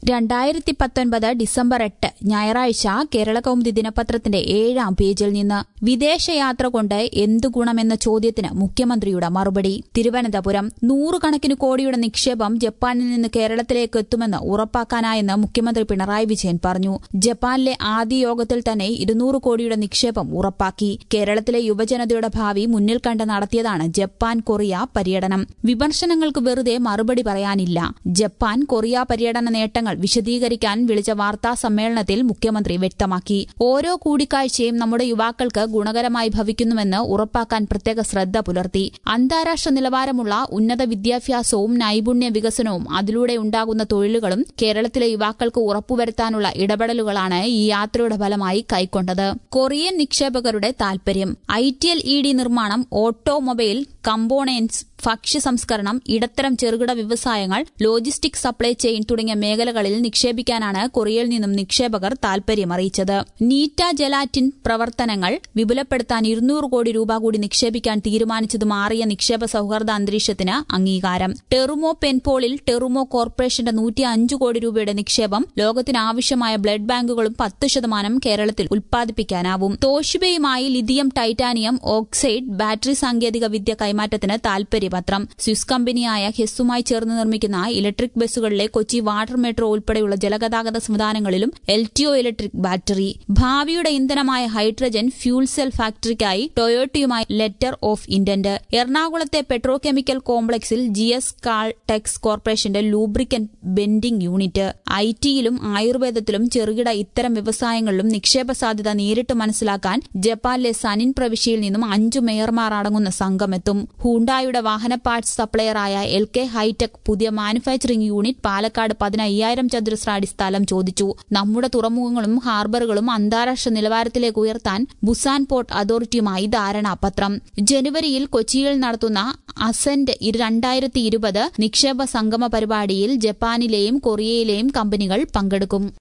രണ്ടായിരത്തി പത്തൊൻപത് ഡിസംബർ എട്ട് ഞായറാഴ്ച കേരള കൗമുദി ദിനപത്രത്തിന്റെ ഏഴാം പേജിൽ നിന്ന് വിദേശയാത്ര കൊണ്ട് എന്തു ഗുണമെന്ന ചോദ്യത്തിന് മുഖ്യമന്ത്രിയുടെ മറുപടി തിരുവനന്തപുരം നൂറുകണക്കിന് കോടിയുടെ നിക്ഷേപം ജപ്പാനിൽ നിന്ന് കേരളത്തിലേക്ക് എത്തുമെന്ന് ഉറപ്പാക്കാനായെന്ന് മുഖ്യമന്ത്രി പിണറായി വിജയൻ പറഞ്ഞു ജപ്പാനിലെ ആദ്യ യോഗത്തിൽ തന്നെ ഇരുന്നൂറ് കോടിയുടെ നിക്ഷേപം ഉറപ്പാക്കി കേരളത്തിലെ യുവജനതയുടെ ഭാവി മുന്നിൽ കണ്ട് നടത്തിയതാണ് ജപ്പാൻ കൊറിയ പര്യടനം വിമർശനങ്ങൾക്ക് വെറുതെ മറുപടി പറയാനില്ല ജപ്പാൻ കൊറിയ പര്യടന നേട്ടങ്ങൾ വിശദീകരിക്കാൻ വിളിച്ച വാർത്താ സമ്മേളനത്തിൽ മുഖ്യമന്ത്രി വ്യക്തമാക്കി ഓരോ കൂടിക്കാഴ്ചയും നമ്മുടെ യുവാക്കൾക്ക് ഗുണകരമായി ഭവിക്കുന്നുവെന്ന് ഉറപ്പാക്കാൻ പ്രത്യേക ശ്രദ്ധ പുലർത്തി അന്താരാഷ്ട്ര നിലവാരമുള്ള ഉന്നത വിദ്യാഭ്യാസവും നൈപുണ്യ വികസനവും അതിലൂടെ ഉണ്ടാകുന്ന തൊഴിലുകളും കേരളത്തിലെ യുവാക്കൾക്ക് ഉറപ്പുവരുത്താനുള്ള ഇടപെടലുകളാണ് ഈ യാത്രയുടെ ഫലമായി കൈക്കൊണ്ടത് കൊറിയൻ നിക്ഷേപകരുടെ താൽപര്യം I T L E D നിർമ്മാണം ഓട്ടോമൊബൈൽ കമ്പോണൻസ് ഭക്ഷ്യ സംസ്കരണം ഇടത്തരം ചെറുകിട വ്യവസായങ്ങൾ ലോജിസ്റ്റിക് സപ്ലൈ ചെയിൻ തുടങ്ങിയ മേഖലകളിൽ നിക്ഷേപിക്കാനാണ് കൊറിയയിൽ നിന്നും നിക്ഷേപകർ താൽപര്യമറിയിച്ചത് നീറ്റ ജലാറ്റിൻ പ്രവർത്തനങ്ങൾ വിപുലപ്പെടുത്താൻ ഇരുന്നൂറ് കോടി രൂപ കൂടി നിക്ഷേപിക്കാൻ തീരുമാനിച്ചത് മാറിയ നിക്ഷേപ സൌഹാർദ്ദ അന്തരീക്ഷത്തിന് അംഗീകാരം ടെറുമോ പെൻപോളിൽ ടെറുമോ കോർപ്പറേഷന്റെ നൂറ്റി അഞ്ച് കോടി രൂപയുടെ നിക്ഷേപം ലോകത്തിന് ആവശ്യമായ ബ്ലഡ് ബാങ്കുകളും പത്ത് ശതമാനം കേരളത്തിൽ ഉൽപ്പാദിപ്പിക്കാനാവും തോഷിബയുമായി ലിഥിയം ടൈറ്റാനിയം ഓക്സൈഡ് ബാറ്ററി സാങ്കേതിക വിദ്യ കൈമാറ്റത്തിന് താൽപര്യപത്രം സ്വിസ് കമ്പനിയായ ഹെസ്സുമായി ചേർന്ന് നിർമ്മിക്കുന്ന ഇലക്ട്രിക് ബസ്സുകളിലെ കൊച്ചി വാട്ടർ മെട്രോ ഉൾപ്പെടെയുള്ള ജലഗതാഗത സംവിധാനങ്ങളിലും L T O electric battery ഭാവിയുടെ ഇന്ധനമായ ഹൈഡ്രജൻ ഫ്യൂൽ സെൽ ഫാക്ടറിക്കായി ടൊയോട്ടയുമായി ലെറ്റർ ഓഫ് ഇന്റന്റ് എറണാകുളത്തെ പെട്രോകെമിക്കൽ കോംപ്ലക്സിൽ ജി എസ് കാൾ ടെക്സ് കോർപ്പറേഷന്റെ ലൂബ്രിക്കൻ ബെൻഡിംഗ് യൂണിറ്റ് ഐ ടിയിലും ആയുർവേദത്തിലും ചെറുകിട ഇത്തരം വ്യവസായങ്ങളിലും നിക്ഷേപ സാധ്യത നേരിട്ട് മനസ്സിലാക്കാൻ ജപ്പാനിലെ സനിൻ പ്രവിശ്യയിൽ നിന്നും അഞ്ചു മേയർമാർ അടങ്ങുന്ന സംഘമെത്തും ഹൂണ്ടായുടെ വാഹന പാർട്സ് സപ്ലയറായ എൽ കെ ഹൈടെക് പുതിയ മാനുഫാക്ചറിംഗ് യൂണിറ്റ് പാലക്കാട് പതിനയ്യായിരം ചതുരശ്ര അടി സ്ഥലം ചോദിച്ചു നമ്മുടെ തുറമുഖങ്ങളും ഹാർബറുകളും അന്താരാഷ്ട്ര നിലവാരത്തിലേക്ക് ഉയർത്താൻ ബുസാൻ പോർട്ട് അതോറിറ്റിയുമായി ധാരണാപത്രം ജനുവരിയിൽ കൊച്ചിയിൽ നടത്തുന്ന അസന്റ് രണ്ടായിരത്തി ഇരുപത് നിക്ഷേപ സംഗമ പരിപാടിയിൽ ജപ്പാനിലെയും കൊറിയയിലെയും കമ്പനികൾ പങ്കെടുക്കും